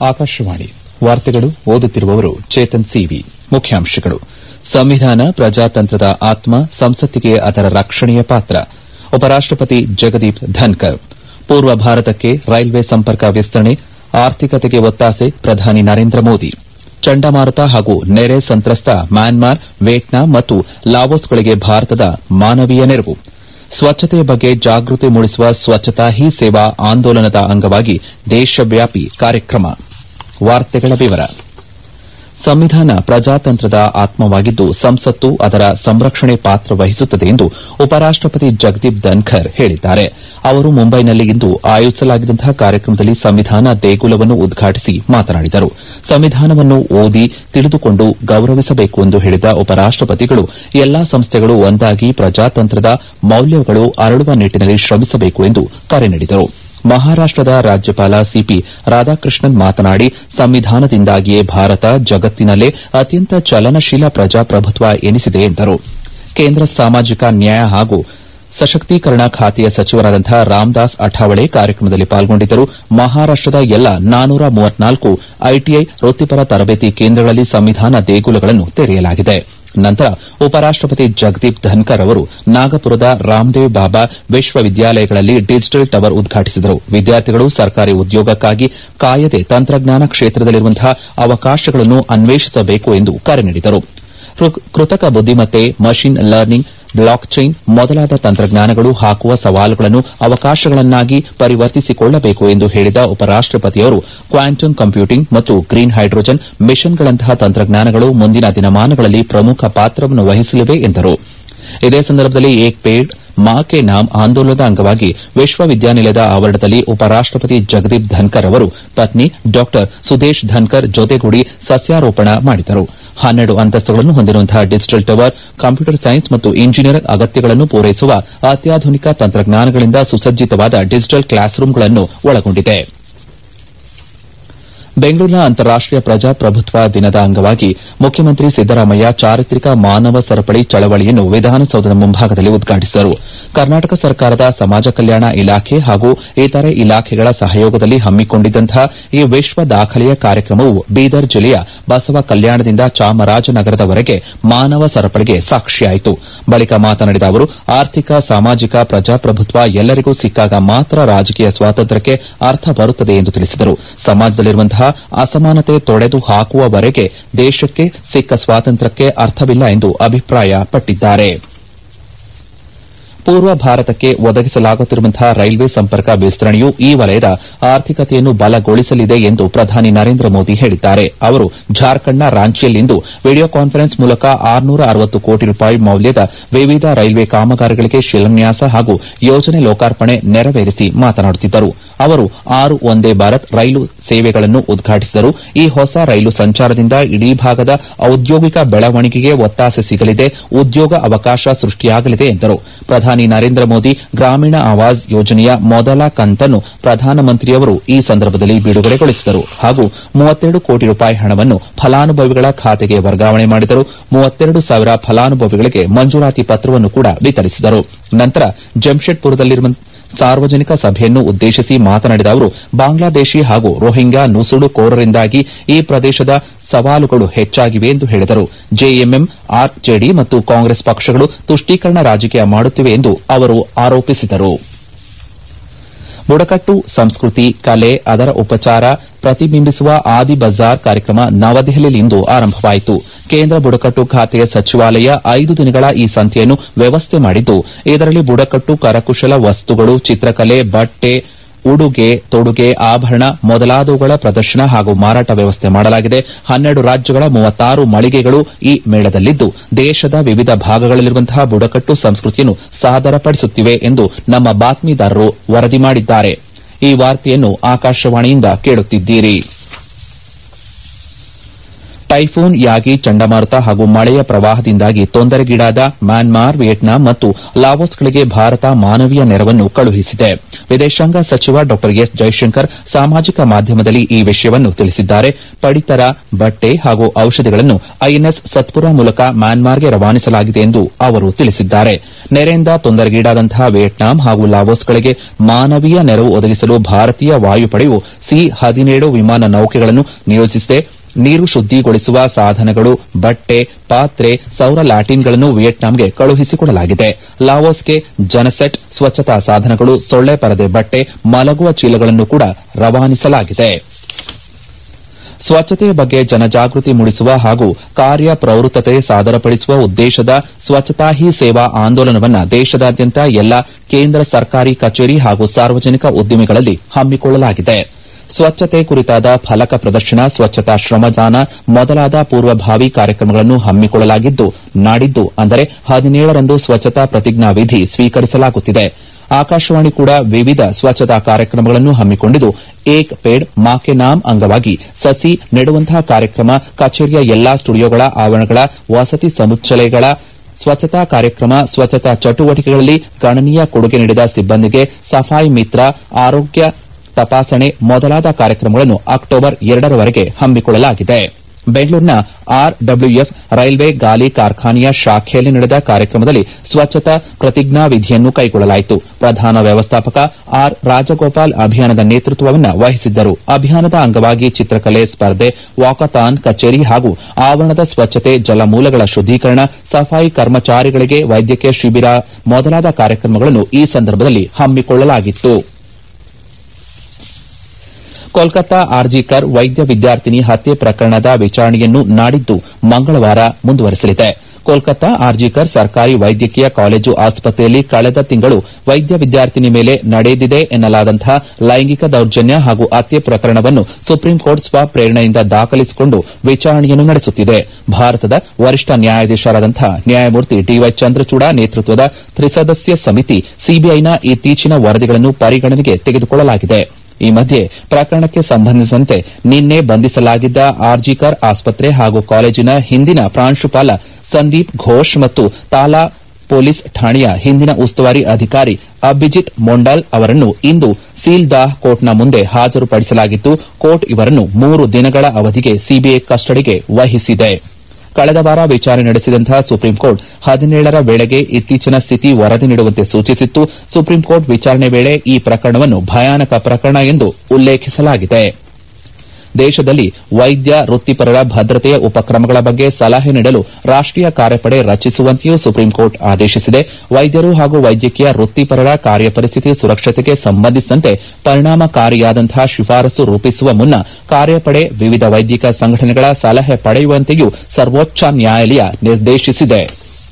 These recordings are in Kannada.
ಆಕಾಶವಾಣಿ ವಾರ್ತೆಗಳು ಓದುತ್ತಿರುವವರು ಚೇತನ್ ಸಿವಿ ಮುಖ್ಯಾಂಶಗಳು ಸಂವಿಧಾನ ಪ್ರಜಾತಂತ್ರದ ಆತ್ಮ ಸಂಸತ್ತಿಗೆ ಅದರ ರಕ್ಷಣೆಯ ಪಾತ್ರ ಉಪರಾಷ್ಟಪತಿ ಜಗದೀಪ್ ಧನ್ಕರ್ ಪೂರ್ವ ಭಾರತಕ್ಕೆ ರೈಲ್ವೆ ಸಂಪರ್ಕ ವಿಸ್ತರಣೆ ಆರ್ಥಿಕತೆಗೆ ಒತ್ತಾಸೆ ಪ್ರಧಾನಿ ನರೇಂದ್ರ ಮೋದಿ ಚಂಡಮಾರುತ ಹಾಗೂ ನೆರೆ ಸಂತ್ರಸ್ತ ಮ್ಯಾನ್ಮಾರ್ ವಿಯೆಟ್ನಾಂ ಮತ್ತು ಲಾವೋಸ್ಗಳಿಗೆ ಭಾರತದ ಮಾನವೀಯ ನೆರವು ಸ್ವಚ್ಛತೆಯ ಬಗ್ಗೆ ಜಾಗೃತಿ ಮೂಡಿಸುವ ಸ್ವಚ್ಛತಾ ಹಿ ಸೇವಾ ಆಂದೋಲನದ ಅಂಗವಾಗಿ ದೇಶವ್ಯಾಪಿ ಕಾರ್ಯಕ್ರಮ ಸಂವಿಧಾನ ಪ್ರಜಾತಂತ್ರದ ಆತ್ಮವಾಗಿದ್ದು ಸಂಸತ್ತು ಅದರ ಸಂರಕ್ಷಣೆ ಪಾತ್ರ ವಹಿಸುತ್ತದೆ ಎಂದು ಉಪರಾಷ್ಟಪತಿ ಜಗದೀಪ್ ಧನ್ಕರ್ ಹೇಳಿದ್ದಾರೆ ಅವರು ಮುಂಬೈನಲ್ಲಿಂದು ಆಯೋಜಿಸಲಾಗಿದ್ದ ಕಾರ್ಯಕ್ರಮದಲ್ಲಿ ಸಂವಿಧಾನ ದೇಗುಲವನ್ನು ಉದ್ಘಾಟಿಸಿ ಮಾತನಾಡಿದರು ಸಂವಿಧಾನವನ್ನು ಓದಿ ತಿಳಿದುಕೊಂಡು ಗೌರವಿಸಬೇಕು ಎಂದು ಹೇಳಿದ ಉಪರಾಷ್ಟಪತಿಗಳು ಎಲ್ಲಾ ಸಂಸ್ಥೆಗಳು ಒಂದಾಗಿ ಪ್ರಜಾತಂತ್ರದ ಮೌಲ್ಯಗಳು ಅರಳುವ ನಿಟ್ಟಿನಲ್ಲಿ ಶ್ರಮಿಸಬೇಕು ಎಂದು ಕರೆ ನೀಡಿದರು ಮಹಾರಾಷ್ಟದ ರಾಜ್ಯಪಾಲ ಸಿಪಿ ರಾಧಾಕೃಷ್ಣನ್ ಮಾತನಾಡಿ ಸಂವಿಧಾನದಿಂದಾಗಿಯೇ ಭಾರತ ಜಗತ್ತಿನಲ್ಲೇ ಅತ್ಯಂತ ಚಲನಶೀಲ ಪ್ರಜಾಪ್ರಭುತ್ವ ಎನಿಸಿದೆ ಎಂದರು ಕೇಂದ್ರ ಸಾಮಾಜಿಕ ನ್ಯಾಯ ಹಾಗೂ ಸಶಕ್ತೀಕರಣ ಖಾತೆಯ ಸಚಿವರಾದಂತಹ ರಾಮದಾಸ್ ಅಠಾವಳೆ ಕಾರ್ಯಕ್ರಮದಲ್ಲಿ ಪಾಲ್ಗೊಂಡಿದ್ದರು ಮಹಾರಾಷ್ಟದ ಎಲ್ಲಾ ನಾನೂರ ಮೂವತ್ನಾಲ್ಕು ಐಟಿಐ ವೃತ್ತಿಪರ ತರಬೇತಿ ಕೇಂದ್ರಗಳಲ್ಲಿ ಸಂವಿಧಾನ ದೇಗುಲಗಳನ್ನು ತೆರೆಯಲಾಗಿದೆ ನಂತರ ಉಪರಾಷ್ಟಪತಿ ಜಗದೀಪ್ ಧನ್ಕರ್ ಅವರು ನಾಗಪುರದ ರಾಮದೇವ್ ಬಾಬಾ ವಿಶ್ವವಿದ್ಯಾಲಯಗಳಲ್ಲಿ ಡಿಜಿಟಲ್ ಟವರ್ ಉದ್ಘಾಟಿಸಿದರು ವಿದ್ಯಾರ್ಥಿಗಳು ಸರ್ಕಾರಿ ಉದ್ಯೋಗಕ್ಕಾಗಿ ಕಾಯದೆ ತಂತ್ರಜ್ಞಾನ ಕ್ಷೇತ್ರದಲ್ಲಿರುವಂತಹ ಅವಕಾಶಗಳನ್ನು ಅನ್ವೇಷಿಸಬೇಕು ಎಂದು ಕರೆ ನೀಡಿದರು ಕೃತಕ ಬುದ್ದಿಮತ್ತೆ ಮಷಿನ್ ಲರ್ನಿಂಗ್ ಬ್ಲಾಕ್ ಚೈನ್ ಮೊದಲಾದ ತಂತ್ರಜ್ಞಾನಗಳು ಹಾಕುವ ಸವಾಲುಗಳನ್ನು ಅವಕಾಶಗಳನ್ನಾಗಿ ಪರಿವರ್ತಿಸಿಕೊಳ್ಳಬೇಕು ಎಂದು ಹೇಳಿದ ಉಪರಾಷ್ಟಪತಿಯವರು ಕ್ವಾಂಟಮ್ ಕಂಪ್ಯೂಟಿಂಗ್ ಮತ್ತು ಗ್ರೀನ್ ಹೈಡ್ರೋಜನ್ ಮಿಷನ್ಗಳಂತಹ ತಂತ್ರಜ್ಞಾನಗಳು ಮುಂದಿನ ದಿನಮಾನಗಳಲ್ಲಿ ಪ್ರಮುಖ ಪಾತ್ರವನ್ನು ವಹಿಸಲಿವೆ ಎಂದರು ಇದೇ ಸಂದರ್ಭದಲ್ಲಿ ಏಕ್ ಪೇಡ್ ಮಾ ಕೆ ನಾಮ್ ಆಂದೋಲನದ ಅಂಗವಾಗಿ ವಿಶ್ವವಿದ್ಯಾನಿಲಯದ ಆವರಣದಲ್ಲಿ ಉಪರಾಷ್ಟಪತಿ ಜಗದೀಪ್ ಧನ್ಕರ್ ಅವರು ಪತ್ನಿ ಡಾ ಸುದೇಶ್ ಧನ್ಕರ್ ಜೊತೆಗೂಡಿ ಸಸ್ಯಾರೋಪಣ ಮಾಡಿದರು ಹನ್ನೆರಡು ಅಂತಸ್ತುಗಳನ್ನು ಹೊಂದಿರುವಂತಹ ಡಿಜಿಟಲ್ ಟವರ್ ಕಂಪ್ಯೂಟರ್ ಸೈನ್ಸ್ ಮತ್ತು ಇಂಜಿನಿಯರಿಂಗ್ ಅಗತ್ಯಗಳನ್ನು ಪೂರೈಸುವ ಅತ್ಯಾಧುನಿಕ ತಂತ್ರಜ್ಞಾನಗಳಿಂದ ಸುಸಜ್ಜಿತವಾದ ಡಿಜಿಟಲ್ ಕ್ಲಾಸ್ ರೂಂಗಳನ್ನು ಒಳಗೊಂಡಿದೆ ಬೆಂಗಳೂರಿನ ಅಂತಾರಾಷ್ಟೀಯ ಪ್ರಜಾಪ್ರಭುತ್ವ ದಿನದ ಅಂಗವಾಗಿ ಮುಖ್ಯಮಂತ್ರಿ ಸಿದ್ದರಾಮಯ್ಯ ಚಾರಿತ್ರಿಕ ಮಾನವ ಸರಪಳಿ ಚಳವಳಿಯನ್ನು ವಿಧಾನಸೌಧದ ಮುಂಭಾಗದಲ್ಲಿ ಉದ್ಘಾಟಿಸಿದರು ಕರ್ನಾಟಕ ಸರ್ಕಾರದ ಸಮಾಜ ಕಲ್ಯಾಣ ಇಲಾಖೆ ಹಾಗೂ ಇತರೆ ಇಲಾಖೆಗಳ ಸಹಯೋಗದಲ್ಲಿ ಹಮ್ಮಿಕೊಂಡಿದ್ದಂತಹ ಈ ವಿಶ್ವ ದಾಖಲೆಯ ಕಾರ್ಯಕ್ರಮವು ಬೀದರ್ ಜಿಲ್ಲೆಯ ಬಸವ ಕಲ್ಯಾಣದಿಂದ ಚಾಮರಾಜನಗರದವರೆಗೆ ಮಾನವ ಸರಪಳಿಗೆ ಸಾಕ್ಷಿಯಾಯಿತು ಬಳಿಕ ಮಾತನಾಡಿದ ಅವರು ಆರ್ಥಿಕ ಸಾಮಾಜಿಕ ಪ್ರಜಾಪ್ರಭುತ್ವ ಎಲ್ಲರಿಗೂ ಸಿಕ್ಕಾಗ ಮಾತ್ರ ರಾಜಕೀಯ ಸ್ವಾತಂತ್ರ್ಯಕ್ಕೆ ಅರ್ಥ ಬರುತ್ತದೆ ಎಂದು ತಿಳಿಸಿದರು ಸಮಾಜದಲ್ಲಿರುವಂತಹ ಅಸಮಾನತೆ ತೊಡೆದು ಹಾಕುವವರೆಗೆ ದೇಶಕ್ಕೆ ಸಿಕ್ಕ ಸ್ವಾತಂತ್ರ್ಯಕ್ಕೆ ಅರ್ಥವಿಲ್ಲ ಎಂದು ಅಭಿಪ್ರಾಯಪಟ್ಟಿದ್ದಾರೆ ಪೂರ್ವ ಭಾರತಕ್ಕೆ ಒದಗಿಸಲಾಗುತ್ತಿರುವಂತಹ ರೈಲ್ವೆ ಸಂಪರ್ಕ ವಿಸ್ತರಣೆಯು ಈ ವಲಯದ ಆರ್ಥಿಕತೆಯನ್ನು ಬಲಗೊಳಿಸಲಿದೆ ಎಂದು ಪ್ರಧಾನಿ ನರೇಂದ್ರ ಮೋದಿ ಹೇಳಿದ್ದಾರೆ ಅವರು ಜಾರ್ಖಂಡ್ನ ರಾಂಚಿಯಲ್ಲಿಂದು ವಿಡಿಯೋ ಕಾನ್ಫರೆನ್ಸ್ ಮೂಲಕ ಆರುನೂರ ಅರವತ್ತು ಕೋಟಿ ರೂಪಾಯಿ ಮೌಲ್ಯದ ವಿವಿಧ ರೈಲ್ವೆ ಕಾಮಗಾರಿಗಳಿಗೆ ಶಿಲಾನ್ಯಾಸ ಹಾಗೂ ಯೋಜನೆ ಲೋಕಾರ್ಪಣೆ ನೆರವೇರಿಸಿ ಮಾತನಾಡುತ್ತಿದ್ದರು ಅವರು ಆರು ವಂದೇ ಭಾರತ್ ರೈಲು ಸೇವೆಗಳನ್ನು ಉದ್ಘಾಟಿಸಿದರು ಈ ಹೊಸ ರೈಲು ಸಂಚಾರದಿಂದ ಇಡೀ ಭಾಗದ ಔದ್ಯೋಗಿಕ ಬೆಳವಣಿಗೆಗೆ ಒತ್ತಾಸೆ ಸಿಗಲಿದೆ ಉದ್ಯೋಗ ಅವಕಾಶ ಸೃಷ್ಟಿಯಾಗಲಿದೆ ಎಂದರು ಪ್ರಧಾನಿ ನರೇಂದ್ರ ಮೋದಿ ಗ್ರಾಮೀಣ ಆವಾಸ್ ಯೋಜನೆಯ ಮೊದಲ ಕಂತನ್ನು ಪ್ರಧಾನಮಂತ್ರಿಯವರು ಈ ಸಂದರ್ಭದಲ್ಲಿ ಬಿಡುಗಡೆಗೊಳಿಸಿದರು ಹಾಗೂ ಮೂವತ್ತೆರಡು ಕೋಟಿ ರೂಪಾಯಿ ಹಣವನ್ನು ಫಲಾನುಭವಿಗಳ ಖಾತೆಗೆ ವರ್ಗಾವಣೆ ಮಾಡಿದರು ಮೂವತ್ತೆರಡು ಸಾವಿರ ಫಲಾನುಭವಿಗಳಿಗೆ ಮಂಜೂರಾತಿ ಪತ್ರವನ್ನು ಕೂಡ ವಿತರಿಸಿದರು ನಂತರ ಜಮ್ಶೆಡ್ಪುರದಲ್ಲಿರುವ ಸಾರ್ವಜನಿಕ ಸಭೆಯನ್ನು ಉದ್ದೇಶಿಸಿ ಮಾತನಾಡಿದ ಅವರು ಬಾಂಗ್ಲಾದೇಶಿ ಹಾಗೂ ರೋಹಿಂಗ್ಯಾ ನುಸುಳುಕೋರರಿಂದಾಗಿ ಈ ಪ್ರದೇಶದ ಸವಾಲುಗಳು ಹೆಚ್ಚಾಗಿವೆ ಎಂದು ಹೇಳಿದರು ಜೆಎಂಎಂ ಆರ್ಜೆಡಿ ಮತ್ತು ಕಾಂಗ್ರೆಸ್ ಪಕ್ಷಗಳು ತುಷ್ಟೀಕರಣ ರಾಜಕೀಯ ಮಾಡುತ್ತಿವೆ ಎಂದು ಅವರು ಆರೋಪಿಸಿದರು ಬುಡಕಟ್ಟು ಸಂಸ್ಕೃತಿ ಕಲೆ ಅದರ ಉಪಚಾರ ಪ್ರತಿಬಿಂಬಿಸುವ ಆದಿ ಬಜಾರ್ ಕಾರ್ಯಕ್ರಮ ನವದೆಹಲಿಯಲ್ಲಿಂದು ಆರಂಭವಾಯಿತು ಕೇಂದ್ರ ಬುಡಕಟ್ಟು ಖಾತೆಯ ಸಚಿವಾಲಯ ಐದು ದಿನಗಳ ಈ ಸಂತೆಯನ್ನು ವ್ಯವಸ್ಥೆ ಮಾಡಿದ್ದು ಇದರಲ್ಲಿ ಬುಡಕಟ್ಟು ಕರಕುಶಲ ವಸ್ತುಗಳು ಚಿತ್ರಕಲೆ ಬಟ್ಟೆ ಉಡುಗೆ ತೊಡುಗೆ ಆಭರಣ ಮೊದಲಾದವುಗಳ ಪ್ರದರ್ಶನ ಹಾಗೂ ಮಾರಾಟ ವ್ಯವಸ್ಥೆ ಮಾಡಲಾಗಿದೆ ಹನ್ನೆರಡು ರಾಜ್ಯಗಳ ಮೂವತ್ತಾರು ಮಳಿಗೆಗಳು ಈ ಮೇಳದಲ್ಲಿದ್ದು ದೇಶದ ವಿವಿಧ ಭಾಗಗಳಲ್ಲಿರುವಂತಹ ಬುಡಕಟ್ಟು ಸಂಸ್ಕೃತಿಯನ್ನು ಸಾದರಪಡಿಸುತ್ತಿವೆ ಎಂದು ನಮ್ಮ ಬಾತ್ಮೀದಾರರು ವರದಿ ಮಾಡಿದ್ದಾರೆ ಈ ವಾರ್ತೆಯನ್ನು ಆಕಾಶವಾಣಿಯಿಂದ ಕೇಳುತ್ತಿದ್ದೀರಿ ಟೈಫೂನ್ ಯಾಗಿ ಚಂಡಮಾರುತ ಹಾಗೂ ಮಳೆಯ ಪ್ರವಾಹದಿಂದಾಗಿ ತೊಂದರೆಗೀಡಾದ ಮ್ಯಾನ್ಮಾರ್ ವಿಯೆಟ್ನಾಂ ಮತ್ತು ಲಾವೋಸ್ಗಳಿಗೆ ಭಾರತ ಮಾನವೀಯ ನೆರವನ್ನು ಕಳುಹಿಸಿದೆ ವಿದೇಶಾಂಗ ಸಚಿವ ಡಾ ಎಸ್ ಜೈಶಂಕರ್ ಸಾಮಾಜಿಕ ಮಾಧ್ಯಮದಲ್ಲಿ ಈ ವಿಷಯವನ್ನು ತಿಳಿಸಿದ್ದಾರೆ ಪಡಿತರ ಬಟ್ಟೆ ಹಾಗೂ ಔಷಧಿಗಳನ್ನು ಐಎನ್ಎಸ್ ಸತ್ಪುರ ಮೂಲಕ ಮ್ಯಾನ್ಮಾರ್ಗೆ ರವಾನಿಸಲಾಗಿದೆ ಎಂದು ಅವರು ತಿಳಿಸಿದ್ದಾರೆ ನೆರೆಯಿಂದ ತೊಂದರೆಗೀಡಾದಂತಹ ವಿಯೆಟ್ನಾಂ ಹಾಗೂ ಲಾವೋಸ್ಗಳಿಗೆ ಮಾನವೀಯ ನೆರವು ಒದಗಿಸಲು ಭಾರತೀಯ ವಾಯುಪಡೆಯು ಸಿ ಹದಿನೇಳು ವಿಮಾನ ನೌಕೆಗಳನ್ನು ನಿಯೋಜಿಸಿದೆ ನೀರು ಶುದ್ದಿಗೊಳಿಸುವ ಸಾಧನಗಳು ಬಟ್ಟೆ ಪಾತ್ರೆ ಸೌರ ಲ್ಯಾಟಿನ್ಗಳನ್ನು ವಿಯೆಟ್ನಾಂಗೆ ಕಳುಹಿಸಿಕೊಡಲಾಗಿದೆ ಲಾವೋಸ್ಗೆ ಜನಸೆಟ್ ಸ್ವಚ್ಛತಾ ಸಾಧನಗಳು ಸೊಳ್ಳೆ ಪರದೆ ಬಟ್ಟೆ ಮಲಗುವ ಚೀಲಗಳನ್ನು ಕೂಡ ರವಾನಿಸಲಾಗಿದೆ ಸ್ವಚ್ಛತೆಯ ಬಗ್ಗೆ ಜನಜಾಗೃತಿ ಮೂಡಿಸುವ ಹಾಗೂ ಕಾರ್ಯಪ್ರವೃತ್ತತೆ ಸಾದರಪಡಿಸುವ ಉದ್ದೇಶದ ಸ್ವಚ್ಛತಾ ಹಿ ಸೇವಾ ಆಂದೋಲನವನ್ನು ದೇಶದಾದ್ಯಂತ ಎಲ್ಲಾ ಕೇಂದ್ರ ಸರ್ಕಾರಿ ಕಚೇರಿ ಹಾಗೂ ಸಾರ್ವಜನಿಕ ಉದ್ದಿಮೆಗಳಲ್ಲಿ ಹಮ್ಮಿಕೊಳ್ಳಲಾಗಿದೆ ಸ್ವಚ್ಛತೆ ಕುರಿತಾದ ಫಲಕ ಪ್ರದರ್ಶನ ಸ್ವಚ್ಛತಾ ಶ್ರಮದಾನ ಮೊದಲಾದ ಪೂರ್ವಭಾವಿ ಕಾರ್ಯಕ್ರಮಗಳನ್ನು ಹಮ್ಮಿಕೊಳ್ಳಲಾಗಿದ್ದು ನಾಡಿದ್ದು ಅಂದರೆ ಹದಿನೇಳರಂದು ಸ್ವಚ್ಛತಾ ಪ್ರತಿಜ್ಞಾವಿಧಿ ಸ್ವೀಕರಿಸಲಾಗುತ್ತಿದೆ ಆಕಾಶವಾಣಿ ಕೂಡ ವಿವಿಧ ಸ್ವಚ್ಛತಾ ಕಾರ್ಯಕ್ರಮಗಳನ್ನು ಹಮ್ಮಿಕೊಂಡಿದ್ದು ಏಕ್ ಪೇಡ್ ಮಾ ಕೆ ನಾಮ್ ಅಂಗವಾಗಿ ಸಸಿ ನೆಡುವಂತಹ ಕಾರ್ಯಕ್ರಮ ಕಚೇರಿಯ ಎಲ್ಲಾ ಸ್ಟುಡಿಯೋಗಳ ಆವರಣಗಳ ವಸತಿ ಸಮುಚ್ಚಯಗಳ ಸ್ವಚ್ಛತಾ ಕಾರ್ಯಕ್ರಮ ಸ್ವಚ್ಛತಾ ಚಟುವಟಿಕೆಗಳಲ್ಲಿ ಗಣನೀಯ ಕೊಡುಗೆ ನೀಡಿದ ಸಿಬ್ಬಂದಿಗೆ ಸಫಾಯಿ ಮಿತ್ರ ಆರೋಗ್ಯ ತಪಾಸಣೆ ಮೊದಲಾದ ಕಾರ್ಯಕ್ರಮಗಳನ್ನು ಅಕ್ಟೋಬರ್ ಎರಡರವರೆಗೆ ಹಮ್ಮಿಕೊಳ್ಳಲಾಗಿದೆ ಬೆಂಗಳೂರಿನ ಆರ್ಡಬ್ಲ್ಯೂಎಫ್ ರೈಲ್ವೆ ಗಾಲಿ ಕಾರ್ಖಾನೆಯ ಶಾಖೆಯಲ್ಲಿ ನಡೆದ ಕಾರ್ಯಕ್ರಮದಲ್ಲಿ ಸ್ವಚ್ಛತಾ ಪ್ರತಿಜ್ಞಾ ವಿಧಿಯನ್ನು ಕೈಗೊಳ್ಳಲಾಯಿತು ಪ್ರಧಾನ ವ್ಯವಸ್ಥಾಪಕ ಆರ್ ರಾಜಗೋಪಾಲ್ ಅಭಿಯಾನದ ನೇತೃತ್ವವನ್ನು ವಹಿಸಿದ್ದರು ಅಭಿಯಾನದ ಅಂಗವಾಗಿ ಚಿತ್ರಕಲೆ ಸ್ಪರ್ಧೆ ವಾಕಥಾನ್ ಕಚೇರಿ ಹಾಗೂ ಆವರಣದ ಸ್ವಚ್ಛತೆ ಜಲಮೂಲಗಳ ಶುದ್ದೀಕರಣ ಸಫಾಯಿ ಕರ್ಮಚಾರಿಗಳಿಗೆ ವೈದ್ಯಕೀಯ ಶಿಬಿರ ಮೊದಲಾದ ಕಾರ್ಯಕ್ರಮಗಳನ್ನು ಈ ಸಂದರ್ಭದಲ್ಲಿ ಹಮ್ಮಿಕೊಳ್ಳಲಾಗಿತ್ತು ಕೋಲ್ಕತ್ತಾ ಆರ್ಜಿಕರ್ ವೈದ್ಯ ವಿದ್ಯಾರ್ಥಿನಿ ಹತ್ಯೆ ಪ್ರಕರಣದ ವಿಚಾರಣೆಯನ್ನು ನಾಡಿದ್ದು ಮಂಗಳವಾರ ಮುಂದುವರೆಸಲಿದೆ ಕೋಲ್ಕತ್ತಾ ಆರ್ಜಿಕರ್ ಸರ್ಕಾರಿ ವೈದ್ಯಕೀಯ ಕಾಲೇಜು ಆಸ್ಪತ್ರೆಯಲ್ಲಿ ಕಳೆದ ತಿಂಗಳು ವೈದ್ಯ ವಿದ್ಯಾರ್ಥಿನಿ ಮೇಲೆ ನಡೆದಿದೆ ಎನ್ನಲಾದಂತಹ ಲೈಂಗಿಕ ದೌರ್ಜನ್ಯ ಹಾಗೂ ಹತ್ಯೆ ಪ್ರಕರಣವನ್ನು ಸುಪ್ರೀಂಕೋರ್ಟ್ ಸ್ವಪ್ರೇರಣೆಯಿಂದ ದಾಖಲಿಸಿಕೊಂಡು ವಿಚಾರಣೆಯನ್ನು ನಡೆಸುತ್ತಿದೆ ಭಾರತದ ವರಿಷ್ಠ ನ್ಯಾಯಾಧೀಶರಾದಂತಹ ನ್ಯಾಯಮೂರ್ತಿ ಡಿವೈ ಚಂದ್ರಚೂಡ ನೇತೃತ್ವದ ತ್ರಿಸದಸ್ಯ ಸಮಿತಿ ಸಿಬಿಐನ ಇತ್ತೀಚಿನ ವರದಿಗಳನ್ನು ಪರಿಗಣನೆಗೆ ತೆಗೆದುಕೊಳ್ಳಲಾಗಿದೆ ಈ ಮಧ್ಯೆ ಪ್ರಕರಣಕ್ಕೆ ಸಂಬಂಧಿಸಿದಂತೆ ನಿನ್ನೆ ಬಂಧಿಸಲಾಗಿದ್ದ ಆರ್ಜಿಕರ್ ಆಸ್ಪತ್ರೆ ಹಾಗೂ ಕಾಲೇಜಿನ ಹಿಂದಿನ ಪ್ರಾಂಶುಪಾಲ ಸಂದೀಪ್ ಘೋಷ್ ಮತ್ತು ತಾಲಾ ಪೊಲೀಸ್ ಠಾಣೆಯ ಹಿಂದಿನ ಉಸ್ತುವಾರಿ ಅಧಿಕಾರಿ ಅಭಿಜಿತ್ ಮೊಂಡಾಲ್ ಅವರನ್ನು ಇಂದು ಸೀಲ್ದಾಹ್ ಕೋರ್ಟ್ನ ಮುಂದೆ ಹಾಜರುಪಡಿಸಲಾಗಿದ್ದು ಕೋರ್ಟ್ ಇವರನ್ನು ಮೂರು ದಿನಗಳ ಅವಧಿಗೆ ಸಿಬಿಐ ಕಸ್ಟಡಿಗೆ ವಹಿಸಿದೆ ಕಳೆದ ವಾರ ವಿಚಾರಣೆ ನಡೆಸಿದಂತಹ ಸುಪ್ರೀಂಕೋರ್ಟ್ ಹದಿನೇಳರ ವೇಳೆಗೆ ಇತ್ತೀಚಿನ ಸ್ಥಿತಿ ವರದಿ ನೀಡುವಂತೆ ಸೂಚಿಸಿತ್ತು ಸುಪ್ರೀಂಕೋರ್ಟ್ ವಿಚಾರಣೆ ವೇಳೆ ಈ ಪ್ರಕರಣವನ್ನು ಭಯಾನಕ ಪ್ರಕರಣ ಎಂದು ಉಲ್ಲೇಖಿಸಲಾಗಿದೆ ದೇಶದಲ್ಲಿ ವೈದ್ಯ ವೃತ್ತಿಪರರ ಭದ್ರತೆಯ ಉಪಕ್ರಮಗಳ ಬಗ್ಗೆ ಸಲಹೆ ನೀಡಲು ರಾಷ್ಟೀಯ ಕಾರ್ಯಪಡೆ ರಚಿಸುವಂತೆಯೂ ಸುಪ್ರೀಂಕೋರ್ಟ್ ಆದೇಶಿಸಿದೆ ವೈದ್ಯರು ಹಾಗೂ ವೈದ್ಯಕೀಯ ವೃತ್ತಿಪರರ ಕಾರ್ಯಪರಿಸ್ಥಿತಿ ಸುರಕ್ಷತೆಗೆ ಸಂಬಂಧಿಸಿದಂತೆ ಪರಿಣಾಮಕಾರಿಯಾದಂತಹ ಶಿಫಾರಸು ರೂಪಿಸುವ ಮುನ್ನ ಕಾರ್ಯಪಡೆ ವಿವಿಧ ವೈದ್ಯಕೀಯ ಸಂಘಟನೆಗಳ ಸಲಹೆ ಪಡೆಯುವಂತೆಯೂ ಸರ್ವೋಚ್ಚ ನ್ಯಾಯಾಲಯ ನಿರ್ದೇಶಿಸಿದೆ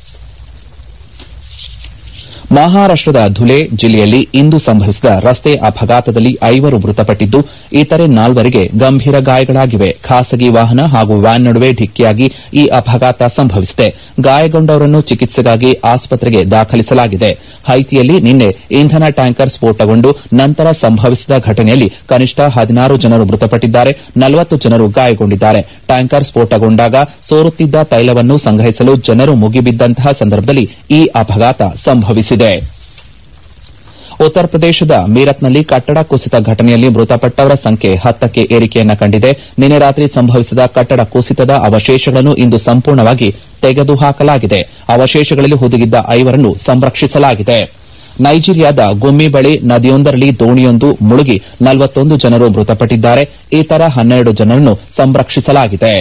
ಮಹಾರಾಷ್ಟದ ಧುಲೆ ಜಿಲ್ಲೆಯಲ್ಲಿ ಇಂದು ಸಂಭವಿಸಿದ ರಸ್ತೆ ಅಪಘಾತದಲ್ಲಿ ಐವರು ಮೃತಪಟ್ಟಿದ್ದು ಇತರೆ ನಾಲ್ವರಿಗೆ ಗಂಭೀರ ಗಾಯಗಳಾಗಿವೆ ಖಾಸಗಿ ವಾಹನ ಹಾಗೂ ವ್ಯಾನ್ ನಡುವೆ ಡಿಕ್ಕಿಯಾಗಿ ಈ ಅಪಘಾತ ಸಂಭವಿಸಿದೆ ಗಾಯಗೊಂಡವರನ್ನು ಚಿಕಿತ್ಸೆಗಾಗಿ ಆಸ್ಪತ್ರೆಗೆ ದಾಖಲಿಸಲಾಗಿದೆ ಹೈತಿಯಲ್ಲಿ ನಿನ್ನೆ ಇಂಧನ ಟ್ಯಾಂಕರ್ ಸ್ಫೋಟಗೊಂಡು ನಂತರ ಸಂಭವಿಸಿದ ಘಟನೆಯಲ್ಲಿ ಕನಿಷ್ಠ ಹದಿನಾರು ಜನರು ಮೃತಪಟ್ಟಿದ್ದಾರೆ ನಲವತ್ತು ಜನರು ಗಾಯಗೊಂಡಿದ್ದಾರೆ ಟ್ಯಾಂಕರ್ ಸ್ಫೋಟಗೊಂಡಾಗ ಸೋರುತ್ತಿದ್ದ ತೈಲವನ್ನು ಸಂಗ್ರಹಿಸಲು ಜನರು ಮುಗಿಬಿದ್ದಂತಹ ಸಂದರ್ಭದಲ್ಲಿ ಈ ಅಪಘಾತ ಸಂಭವಿಸಿದೆ ಉತ್ತರ ಪ್ರದೇಶದ ಮೀರತ್ನಲ್ಲಿ ಕಟ್ಟಡ ಕುಸಿತ ಘಟನೆಯಲ್ಲಿ ಮೃತಪಟ್ಟವರ ಸಂಖ್ಯೆ ಹತ್ತಕ್ಕೆ ಏರಿಕೆಯನ್ನ ಕಂಡಿದೆ ನಿನ್ನೆ ರಾತ್ರಿ ಸಂಭವಿಸಿದ ಕಟ್ಟಡ ಕುಸಿತದ ಅವಶೇಷಗಳನ್ನು ಇಂದು ಸಂಪೂರ್ಣವಾಗಿ ತೆಗೆದುಹಾಕಲಾಗಿದೆ ಅವಶೇಷಗಳಲ್ಲಿ ಹುದುಗಿದ್ದ ಐವರನ್ನು ಸಂರಕ್ಷಿಸಲಾಗಿದೆ ನೈಜೀರಿಯಾದ ಗುಮ್ಮಿ ಬಳಿ ನದಿಯೊಂದರಲ್ಲಿ ದೋಣಿಯೊಂದು ಮುಳುಗಿ ನಲವತ್ತೊಂದು ಜನರು ಮೃತಪಟ್ಟಿದ್ದಾರೆ ಇತರ ಹನ್ನೆರಡು ಜನರನ್ನು ಸಂರಕ್ಷಿಸಲಾಗಿದೆ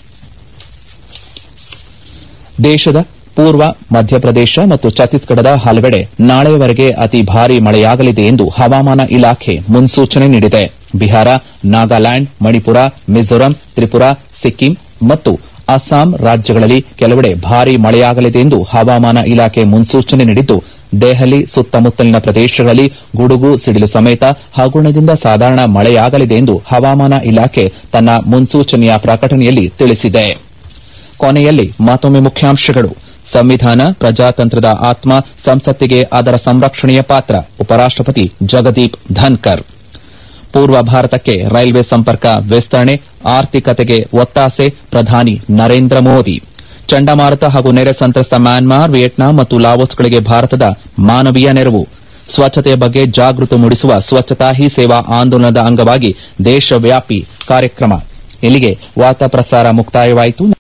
ದೇಶದ ಪೂರ್ವ ಮಧ್ಯಪ್ರದೇಶ ಮತ್ತು ಛತ್ತೀಸ್ಗಢದ ಹಲವೆಡೆ ನಾಳೆಯವರೆಗೆ ಅತಿ ಭಾರೀ ಮಳೆಯಾಗಲಿದೆ ಎಂದು ಹವಾಮಾನ ಇಲಾಖೆ ಮುನ್ಸೂಚನೆ ನೀಡಿದೆ ಬಿಹಾರ ನಾಗಾಲ್ಯಾಂಡ್ ಮಣಿಪುರ ಮಿಜೋರಾಂ ತ್ರಿಪುರಾ ಸಿಕ್ಕಿಂ ಮತ್ತು ಅಸ್ಸಾಂ ರಾಜ್ಯಗಳಲ್ಲಿ ಕೆಲವೆಡೆ ಭಾರೀ ಮಳೆಯಾಗಲಿದೆ ಎಂದು ಹವಾಮಾನ ಇಲಾಖೆ ಮುನ್ಸೂಚನೆ ನೀಡಿದ್ದು ದೆಹಲಿ ಸುತ್ತಮುತ್ತಲಿನ ಪ್ರದೇಶಗಳಲ್ಲಿ ಗುಡುಗು ಸಿಡಿಲು ಸಮೇತ ಹಗುರದಿಂದ ಸಾಧಾರಣ ಮಳೆಯಾಗಲಿದೆ ಎಂದು ಹವಾಮಾನ ಇಲಾಖೆ ತನ್ನ ಮುನ್ಸೂಚನೆಯ ಪ್ರಕಟಣೆಯಲ್ಲಿ ತಿಳಿಸಿದೆ ಕೊನೆಯಲ್ಲಿ ಮತ್ತೊಮ್ಮೆ ಮುಖ್ಯಾಂಶಗಳು ಸಂವಿಧಾನ ಪ್ರಜಾತಂತ್ರದ ಆತ್ಮ ಸಂಸತ್ತಿಗೆ ಅದರ ಸಂರಕ್ಷಣೆಯ ಪಾತ್ರ ಉಪರಾಷ್ಟಪತಿ ಜಗದೀಪ್ ಧನ್ಕರ್ ಪೂರ್ವ ಭಾರತಕ್ಕೆ ರೈಲ್ವೆ ಸಂಪರ್ಕ ವಿಸ್ತರಣೆ ಆರ್ಥಿಕತೆಗೆ ಒತ್ತಾಸೆ ಪ್ರಧಾನಿ ನರೇಂದ್ರ ಮೋದಿ ಚಂಡಮಾರುತ ಹಾಗೂ ನೆರೆ ಸಂತ್ರಸ್ತ ಮ್ಯಾನ್ಮಾರ್ ವಿಯೆಟ್ನಾಂ ಮತ್ತು ಲಾವೋಸ್ಗಳಿಗೆ ಭಾರತದ ಮಾನವೀಯ ನೆರವು ಸ್ವಚ್ಛತೆಯ ಬಗ್ಗೆ ಜಾಗೃತಿ ಮೂಡಿಸುವ ಸ್ವಚ್ಛತಾ ಹಿ ಸೇವಾ ಆಂದೋಲನದ ಅಂಗವಾಗಿ ದೇಶವ್ಯಾಪಿ ಕಾರ್ಯಕ್ರಮ ಇಲ್ಲಿಗೆ ವಾರ್ತಾ ಪ್ರಸಾರ ಮುಕ್ತಾಯವಾಯಿತು